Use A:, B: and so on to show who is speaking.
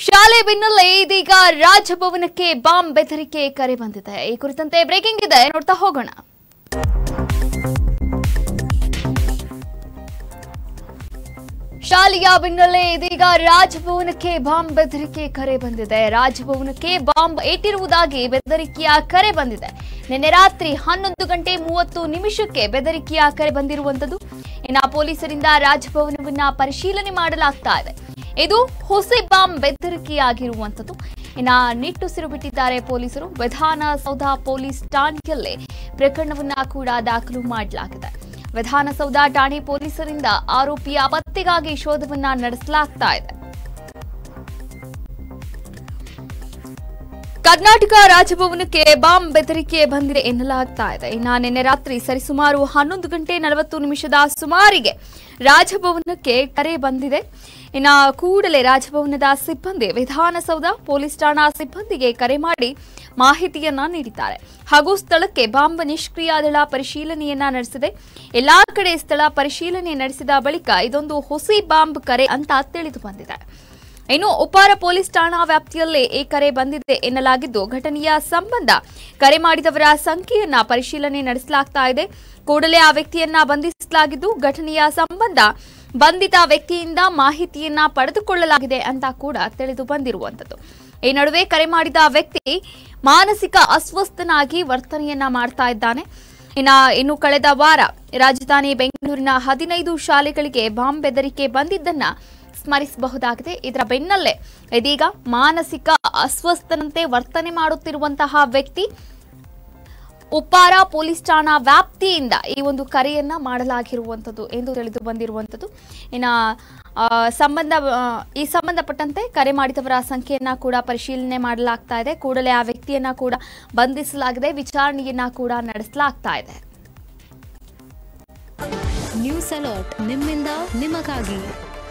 A: ಶಾಲೆ ಬೆನ್ನಲ್ಲೇ ಇದೀಗ ರಾಜಭವನಕ್ಕೆ ಬಾಂಬ್ ಬೆದರಿಕೆ ಕರೆ ಬಂದಿದೆ ಈ ಕುರಿತಂತೆ ಬ್ರೇಕಿಂಗ್ ಇದೆ ನೋಡ್ತಾ ಹೋಗೋಣ ಶಾಲೆಯ ಬೆನ್ನಲ್ಲೇ ಇದೀಗ ರಾಜಭವನಕ್ಕೆ ಬಾಂಬ್ ಬೆದರಿಕೆ ಕರೆ ಬಂದಿದೆ ರಾಜಭವನಕ್ಕೆ ಬಾಂಬ್ ಇಟ್ಟಿರುವುದಾಗಿ ಬೆದರಿಕೆಯ ಕರೆ ಬಂದಿದೆ ನಿನ್ನೆ ರಾತ್ರಿ ಹನ್ನೊಂದು ಗಂಟೆ ಮೂವತ್ತು ನಿಮಿಷಕ್ಕೆ ಬೆದರಿಕೆಯ ಕರೆ ಬಂದಿರುವಂತದ್ದು ಇನ್ನ ಪೊಲೀಸರಿಂದ ರಾಜಭವನವನ್ನ ಪರಿಶೀಲನೆ ಮಾಡಲಾಗ್ತಾ ಇದೆ ಇದು ಹುಸಿ ಬಾಂಬ್ ಬೆದರಿಕೆಯಾಗಿರುವಂತದ್ದು ಇನ್ನ ನಿಟ್ಟುಸಿರು ಬಿಟ್ಟಿದ್ದಾರೆ ಪೊಲೀಸರು ವಿಧಾನಸೌಧ ಪೊಲೀಸ್ ಠಾಣೆಯಲ್ಲೇ ಪ್ರಕರಣವನ್ನ ಕೂಡ ದಾಖಲು ಮಾಡಲಾಗಿದೆ ವಿಧಾನಸೌಧ ಠಾಣೆ ಪೊಲೀಸರಿಂದ ಆರೋಪಿಯ ಪತ್ತೆಗಾಗಿ ಶೋಧವನ್ನ ನಡೆಸಲಾಗ್ತಾ ಇದೆ ಕರ್ನಾಟಕ ರಾಜಭವನಕ್ಕೆ ಬಾಂಬ್ ಬೆದರಿಕೆ ಬಂದಿದೆ ಎನ್ನಲಾಗ್ತಾ ಇದೆ ಇನ್ನ ನಿನ್ನೆ ರಾತ್ರಿ ಸರಿಸುಮಾರು ಹನ್ನೊಂದು ಗಂಟೆ ನಲವತ್ತು ನಿಮಿಷದ ಸುಮಾರಿಗೆ ರಾಜಭವನಕ್ಕೆ ಕರೆ ಬಂದಿದೆ ಇನ್ನ ಕೂಡಲೇ ರಾಜಭವನದ ಸಿಬ್ಬಂದಿ ವಿಧಾನಸೌಧ ಪೊಲೀಸ್ ಠಾಣಾ ಸಿಬ್ಬಂದಿಗೆ ಕರೆ ಮಾಡಿ ಮಾಹಿತಿಯನ್ನ ನೀಡಿದ್ದಾರೆ ಹಾಗೂ ಸ್ಥಳಕ್ಕೆ ಬಾಂಬ್ ನಿಷ್ಕ್ರಿಯ ದಳ ಪರಿಶೀಲನೆಯನ್ನ ನಡೆಸಿದೆ ಎಲ್ಲಾ ಕಡೆ ಸ್ಥಳ ಪರಿಶೀಲನೆ ನಡೆಸಿದ ಬಳಿಕ ಇದೊಂದು ಹುಸಿ ಬಾಂಬ್ ಕರೆ ಅಂತ ತಿಳಿದು ಬಂದಿದೆ ಇನ್ನು ಉಪಾರ ಪೊಲೀಸ್ ಠಾಣಾ ವ್ಯಾಪ್ತಿಯಲ್ಲೇ ಈ ಕರೆ ಬಂದಿದೆ ಎನ್ನಲಾಗಿದ್ದು ಘಟನೆಯ ಸಂಬಂಧ ಕರೆ ಮಾಡಿದವರ ಸಂಖ್ಯೆಯನ್ನ ಪರಿಶೀಲನೆ ನಡೆಸಲಾಗ್ತಾ ಇದೆ ಕೂಡಲೇ ಆ ವ್ಯಕ್ತಿಯನ್ನ ಬಂಧಿಸಲಾಗಿದ್ದು ಘಟನೆಯ ಸಂಬಂಧ ಬಂಧಿತ ವ್ಯಕ್ತಿಯಿಂದ ಮಾಹಿತಿಯನ್ನ ಪಡೆದುಕೊಳ್ಳಲಾಗಿದೆ ಅಂತ ಕೂಡ ತಿಳಿದು ಬಂದಿರುವಂತದ್ದು ಈ ನಡುವೆ ಕರೆ ಮಾಡಿದ ವ್ಯಕ್ತಿ ಮಾನಸಿಕ ಅಸ್ವಸ್ಥನಾಗಿ ವರ್ತನೆಯನ್ನ ಮಾಡ್ತಾ ಇದ್ದಾನೆ ಇನ್ನ ಇನ್ನು ಕಳೆದ ವಾರ ರಾಜಧಾನಿ ಬೆಂಗಳೂರಿನ ಹದಿನೈದು ಶಾಲೆಗಳಿಗೆ ಬಾಂಬ್ ಬೆದರಿಕೆ ಬಂದಿದ್ದನ್ನ ಸ್ಮರಿಸಬಹುದಾಗಿದೆ ಇದರ ಬೆನ್ನಲ್ಲೇ ಇದೀಗ ಮಾನಸಿಕ ಅಸ್ವಸ್ಥನಂತೆ ವರ್ತನೆ ಮಾಡುತ್ತಿರುವಂತಹ ವ್ಯಕ್ತಿ ಉಪ್ಪಾರ ಪೊಲೀಸ್ ಠಾಣಾ ವ್ಯಾಪ್ತಿಯಿಂದ ಈ ಒಂದು ಕರೆಯನ್ನ ಮಾಡಲಾಗಿರುವಂಥದ್ದು ಎಂದು ತಿಳಿದು ಬಂದಿರುವಂಥದ್ದು ಇನ್ನ ಆ, ಸಂಬಂಧ ಆ, ಈ ಸಂಬಂಧಪಟ್ಟಂತೆ ಕರೆ ಮಾಡಿದವರ ಸಂಖ್ಯೆಯನ್ನ ಕೂಡ ಪರಿಶೀಲನೆ ಮಾಡಲಾಗ್ತಾ ಇದೆ ಕೂಡಲೇ ಆ ವ್ಯಕ್ತಿಯನ್ನ ಕೂಡ ಬಂಧಿಸಲಾಗಿದೆ ವಿಚಾರಣೆಯನ್ನ ಕೂಡ ನಡೆಸಲಾಗ್ತಾ ಇದೆ
B: ನ್ಯೂಸ್ ಅಲರ್ಟ್ ನಿಮ್ಮಿಂದ ನಿಮಗಾಗಿ